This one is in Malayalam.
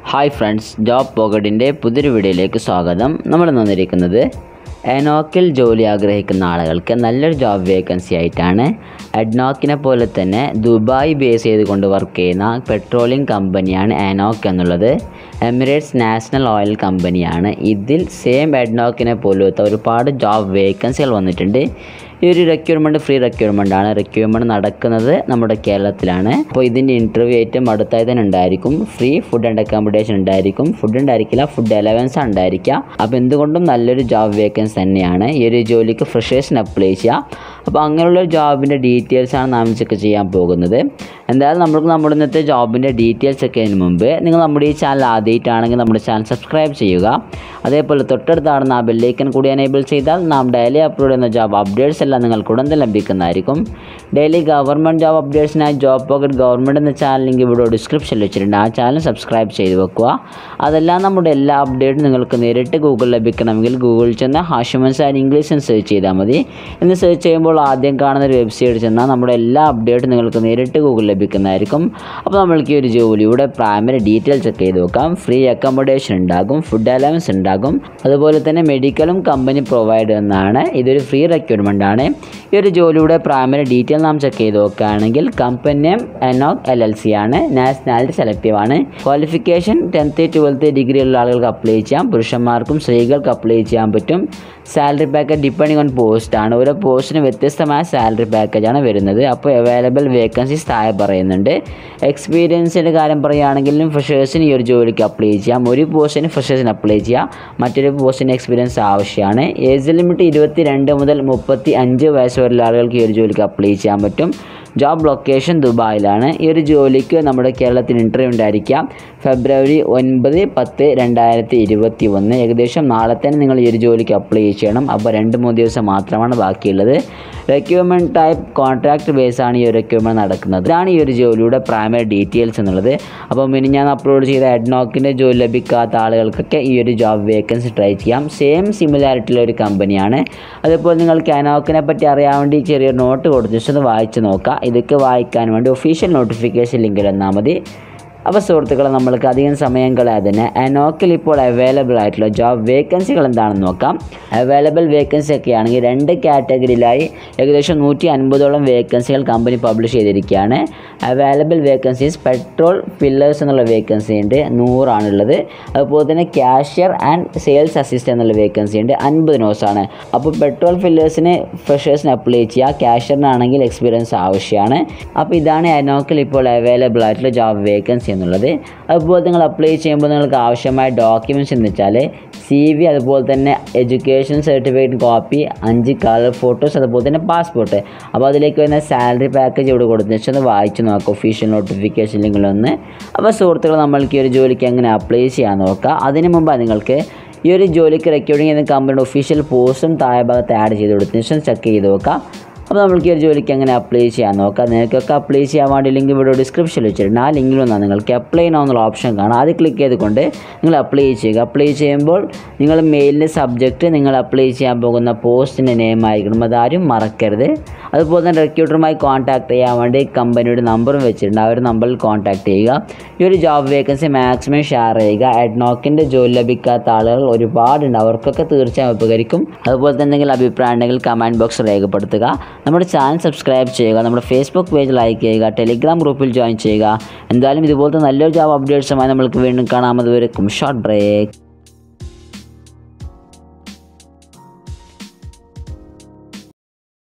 ഹായ് ഫ്രണ്ട്സ് ജോബ് പോക്കറ്റിൻ്റെ പുതിയൊരു വീഡിയോയിലേക്ക് സ്വാഗതം നമ്മൾ വന്നിരിക്കുന്നത് എനോക്കിൽ ജോലി ആഗ്രഹിക്കുന്ന ആളുകൾക്ക് നല്ലൊരു ജോബ് വേക്കൻസി ആയിട്ടാണ് എഡ്നോക്കിനെ പോലെ തന്നെ ദുബായ് ബേസ് ചെയ്തുകൊണ്ട് വർക്ക് ചെയ്യുന്ന പെട്രോളിയം കമ്പനിയാണ് എനോക്ക് എന്നുള്ളത് എമിറേറ്റ്സ് നാഷണൽ ഓയിൽ കമ്പനിയാണ് ഇതിൽ സെയിം എഡ്നോക്കിനെ പോലത്തെ ഒരുപാട് ജോബ് വേക്കൻസികൾ വന്നിട്ടുണ്ട് ഈ ഒരു റിക്വയർമെൻറ്റ് ഫ്രീ റിക്വയർമെൻ്റ് ആണ് റിക്വയർമെൻറ്റ് നടക്കുന്നത് നമ്മുടെ കേരളത്തിലാണ് അപ്പോൾ ഇതിൻ്റെ ഇൻ്റർവ്യൂ ഏറ്റവും അടുത്തായി തന്നെ ഉണ്ടായിരിക്കും ഫ്രീ ഫുഡ് ആൻഡ് അക്കോമഡേഷൻ ഉണ്ടായിരിക്കും ഫുഡ് ഉണ്ടായിരിക്കില്ല ഫുഡ് അലവൻസ് ഉണ്ടായിരിക്കുക അപ്പോൾ എന്തുകൊണ്ടും നല്ലൊരു ജോബ് വേക്കൻസി തന്നെയാണ് ഈ ഒരു ജോലിക്ക് ഫ്രഷേഴ്സിന് അപ്ലൈ ചെയ്യുക അപ്പോൾ അങ്ങനെയുള്ള ജോബിൻ്റെ ഡീറ്റെയിൽസാണ് നാം ചെക്ക് ചെയ്യാൻ പോകുന്നത് എന്തായാലും നമുക്ക് നമ്മുടെ ഇന്നത്തെ ജോബിൻ്റെ ഡീറ്റെയിൽസ് ഒക്കെ അതിന് മുമ്പ് നിങ്ങൾ നമ്മുടെ ഈ ചാനൽ ആദ്യമായിട്ടാണെങ്കിൽ നമ്മുടെ ചാനൽ സബ്സ്ക്രൈബ് ചെയ്യുക അതേപോലെ തൊട്ടടുത്താണെന്ന് ആ ബെല്ലൈക്കൻ കൂടി എനേബിൾ ചെയ്താൽ നാം ഡെയിലി അപ്ലോഡ് ചെയ്യുന്ന ജോബ് അപ്ഡേറ്റ്സ് എല്ലാം നിങ്ങൾക്ക് ഉടൻ തന്നെ ലഭിക്കുന്നതായിരിക്കും ഡെയിലി ഗവൺമെൻറ് ജോബ് അപ്ഡേറ്റ്സിനായി ജോബ് പോക്കറ്റ് ഗവൺമെൻറ് എന്ന ചാനൽ ലിങ്ക് ഇവിടെ ഡിസ്ക്രിപ്ഷനിൽ വെച്ചിട്ടുണ്ട് ആ ചാനൽ സബ്സ്ക്രൈബ് ചെയ്ത് വെക്കുക അതെല്ലാം നമ്മുടെ എല്ലാ അപ്ഡേറ്റും നിങ്ങൾക്ക് നേരിട്ട് ഗൂഗിൾ ലഭിക്കണമെങ്കിൽ ഗൂഗിളിൽ ചെന്ന് ഹാഷിമൻസ് ആൻഡ് ഇംഗ്ലീഷ് എന്ന് സെർച്ച് ചെയ്താൽ മതി എന്ന് സെർച്ച് ചെയ്യുമ്പോൾ ആദ്യം കാണുന്ന ഒരു വെബ്സൈറ്റ് ചെന്നാൽ നമ്മുടെ എല്ലാ അപ്ഡേറ്റും നിങ്ങൾക്ക് നേരിട്ട് ഗൂഗിൾ ലഭിക്കുന്നതായിരിക്കും അപ്പോൾ നമ്മൾക്ക് ഈ ഒരു ജോലിയുടെ പ്രൈമറി ഡീറ്റെയിൽസ് ഒക്കെ ചെയ്ത് നോക്കാം ഫ്രീ അക്കോമഡേഷൻ ഉണ്ടാകും ഫുഡ് അലവൻസ് ഉണ്ടാകും അതുപോലെ തന്നെ മെഡിക്കലും കമ്പനി പ്രൊവൈഡ് ചെയ്യുന്നതാണ് ഇതൊരു ഫ്രീ റിക്വയർമെൻ്റ് ആണ് ഈ ഒരു ജോലിയുടെ പ്രൈമറി ഡീറ്റെയിൽ നാം ചെക്ക് ചെയ്ത് നോക്കുകയാണെങ്കിൽ company Enoc L L C ആണ് നാഷണാലിറ്റി സെലക്റ്റീവ് ആണ് ക്വാളിഫിക്കേഷൻ ടെൻത്ത് ട്വൽത്ത് ഡിഗ്രി ഉള്ള ആളുകൾക്ക് അപ്ലൈ ചെയ്യാം പുരുഷന്മാർക്കും സ്ത്രീകൾക്ക് അപ്ലൈ ചെയ്യാൻ പറ്റും salary package depending on post ആണ് ഓരോ പോസ്റ്റിന് വ്യത്യസ്തമായ സാലറി പാക്കേജാണ് വരുന്നത് അപ്പോൾ അവൈലബിൾ വേക്കൻസീസ് താഴെ പറയുന്നുണ്ട് എക്സ്പീരിയൻസിൻ്റെ കാര്യം പറയുകയാണെങ്കിലും ഫ്രഷേഴ്സിന് ഈ ഒരു ജോലിക്ക് അപ്ലൈ ചെയ്യാം ഒരു പോസ്റ്റിന് ഫ്രഷേഴ്സിന് അപ്ലൈ ചെയ്യാം മറ്റൊരു പോസ്റ്റിന് എക്സ്പീരിയൻസ് ആവശ്യമാണ് ഏജ് ലിമിറ്റ് ഇരുപത്തി രണ്ട് മുതൽ മുപ്പത്തി അഞ്ച് വയസ്സ് വരെയുള്ള ആളുകൾക്ക് ഈ ഒരു ജോലിക്ക് അപ്ലൈ ചെയ്യാൻ പറ്റും ജോബ് ലൊക്കേഷൻ ദുബായിലാണ് ഈ ഒരു ജോലിക്ക് നമ്മുടെ കേരളത്തിൽ ഇൻ്റർവ്യൂ ഉണ്ടായിരിക്കാം ഫെബ്രുവരി ഒൻപത് പത്ത് രണ്ടായിരത്തി ഇരുപത്തി ഒന്ന് ഏകദേശം നാളെ തന്നെ നിങ്ങൾ ഈ ഒരു ജോലിക്ക് അപ്ലൈ ചെയ്യണം അപ്പോൾ രണ്ട് മൂന്ന് ദിവസം മാത്രമാണ് ബാക്കിയുള്ളത് റിക്വയർമെൻറ്റ് ടൈപ്പ് കോൺട്രാക്ട് ബേസ് ആണ് ഈ ഒരു റിക്വയർമെൻറ്റ് നടക്കുന്നത് ഇതാണ് ഈ ഒരു ജോലിയുടെ പ്രൈമറി ഡീറ്റെയിൽസ് എന്നുള്ളത് അപ്പോൾ ഇനി ഞാൻ അപ്ലോഡ് ചെയ്ത എഡ്നോക്കിൻ്റെ ജോലി ലഭിക്കാത്ത ആളുകൾക്കൊക്കെ ഈ ഒരു ജോബ് വേക്കൻസി ട്രൈ ചെയ്യാം സെയിം സിമിലാരിറ്റിയുള്ള ഒരു കമ്പനിയാണ് അതുപോലെ നിങ്ങൾക്ക് അനോക്കിനെ പറ്റി അറിയാൻ വേണ്ടി ചെറിയൊരു നോട്ട് കൊടുത്തു ജസ്റ്റ് ഒന്ന് വായിച്ച് നോക്കാം ഇതൊക്കെ വായിക്കാൻ വേണ്ടി ഒഫീഷ്യൽ നോട്ടിഫിക്കേഷൻ ലിങ്കിൽ വന്നാൽ മതി അപ്പോൾ സുഹൃത്തുക്കളെ നമ്മൾക്ക് അധികം സമയം കളയാതെ തന്നെ അനോക്കിൽ ഇപ്പോൾ അവൈലബിൾ ആയിട്ടുള്ള ജോബ് വേക്കൻസികൾ എന്താണെന്ന് നോക്കാം അവൈലബിൾ വേക്കൻസി ഒക്കെ ആണെങ്കിൽ രണ്ട് കാറ്റഗറിയിലായി ഏകദേശം നൂറ്റി അൻപതോളം വേക്കൻസികൾ കമ്പനി പബ്ലിഷ് ചെയ്തിരിക്കുകയാണ് അവൈലബിൾ വേക്കൻസീസ് പെട്രോൾ ഫില്ലേഴ്സ് എന്നുള്ള വേക്കൻസി ഉണ്ട് നൂറാണുള്ളത് അതുപോലെ തന്നെ ക്യാഷ്യർ ആൻഡ് സെയിൽസ് അസിസ്റ്റൻ്റ് എന്നുള്ള വേക്കൻസി ഉണ്ട് അൻപത് നോസാണ് അപ്പോൾ പെട്രോൾ ഫില്ലേഴ്സിന് ഫ്രഷേഴ്സിന് അപ്ലൈ ചെയ്യുക ക്യാഷ്യറിനാണെങ്കിൽ എക്സ്പീരിയൻസ് ആവശ്യമാണ് അപ്പോൾ ഇതാണ് അനോക്കിൽ ഇപ്പോൾ അവൈലബിൾ ആയിട്ടുള്ള ജോബ് വേക്കൻസി എന്നുള്ളത് അതുപോലെ നിങ്ങൾ അപ്ലൈ ചെയ്യുമ്പോൾ നിങ്ങൾക്ക് ആവശ്യമായ ഡോക്യുമെൻറ്റ്സ് എന്ന് വെച്ചാൽ സി വി അതുപോലെ തന്നെ എഡ്യൂക്കേഷൻ സർട്ടിഫിക്കറ്റ് കോപ്പി അഞ്ച് കളർ ഫോട്ടോസ് അതുപോലെ തന്നെ പാസ്പോർട്ട് അപ്പോൾ അതിലേക്ക് വരുന്ന സാലറി പാക്കേജ് ഇവിടെ കൊടുത്തു വെച്ചാൽ ഒന്ന് വായിച്ച് നോക്കാം ഒഫീഷ്യൽ നോട്ടിഫിക്കേഷൻ ലിങ്കിലൊന്ന് അപ്പോൾ സുഹൃത്തുക്കൾ നമ്മൾക്ക് ഈ ഒരു ജോലിക്ക് എങ്ങനെ അപ്ലൈ ചെയ്യാൻ നോക്കാം അതിന് മുമ്പ് നിങ്ങൾക്ക് ഈ ഒരു ജോലിക്ക് റെക്കോർഡിംഗ് ചെയ്യുന്ന കമ്പനിയുടെ ഒഫീഷ്യൽ പോസ്റ്റും താഴെ ഭാഗത്ത് ആഡ് ചെയ്ത് കൊടുത്തതിന് ശേഷം ചെക്ക് ചെയ്ത് നോക്കാം അപ്പോൾ നമ്മൾക്ക് ഈ ഒരു ജോലിക്ക് എങ്ങനെ അപ്ലൈ ചെയ്യാൻ നോക്കാം നിങ്ങൾക്കൊക്കെ അപ്ലൈ ചെയ്യാൻ വേണ്ടി ലിങ്ക് ഇവിടെ ഡിസ്ക്രിപ്ഷനിൽ വെച്ചിട്ടുണ്ട് ആ ലിങ്കിൽ വന്നാൽ നിങ്ങൾക്ക് അപ്ലൈ നോ എന്നുള്ള ഓപ്ഷൻ കാണാം അത് ക്ലിക്ക് ചെയ്തുകൊണ്ട് നിങ്ങൾ അപ്ലൈ ചെയ്യുക അപ്ലൈ ചെയ്യുമ്പോൾ നിങ്ങൾ മെയിലിൻ്റെ സബ്ജക്റ്റ് നിങ്ങൾ അപ്ലൈ ചെയ്യാൻ പോകുന്ന പോസ്റ്റിൻ്റെ നെയിം ആയിരിക്കണം അതാരും മറക്കരുത് അതുപോലെ തന്നെ റിക്രൂട്ടറുമായി കോൺടാക്ട് ചെയ്യാൻ വേണ്ടി കമ്പനിയുടെ നമ്പറും വെച്ചിട്ടുണ്ട് ആ ഒരു നമ്പറിൽ കോൺടാക്ട് ചെയ്യുക ഈ ഒരു ജോബ് വേക്കൻസി മാക്സിമം ഷെയർ ചെയ്യുക അഡ്നോക്കിൻ്റെ ജോലി ലഭിക്കാത്ത ആളുകൾ ഒരുപാടുണ്ട് അവർക്കൊക്കെ തീർച്ചയായും ഉപകരിക്കും അതുപോലെ തന്നെ എന്തെങ്കിലും അഭിപ്രായം ഉണ്ടെങ്കിൽ കമൻറ്റ് ബോക്സ് രേഖപ്പെടുത്തുക നമ്മുടെ ചാനൽ സബ്സ്ക്രൈബ് ചെയ്യുക നമ്മുടെ ഫേസ്ബുക്ക് പേജ് ലൈക്ക് ചെയ്യുക ടെലിഗ്രാം ഗ്രൂപ്പിൽ ജോയിൻ ചെയ്യുക എന്തായാലും ഇതുപോലത്തെ നല്ലൊരു ജോബ് അപ്ഡേറ്റ്സുമായി നമ്മൾക്ക് വീണ്ടും കാണാമത് വരെ ഷോർട്ട് ബ്രേക്ക്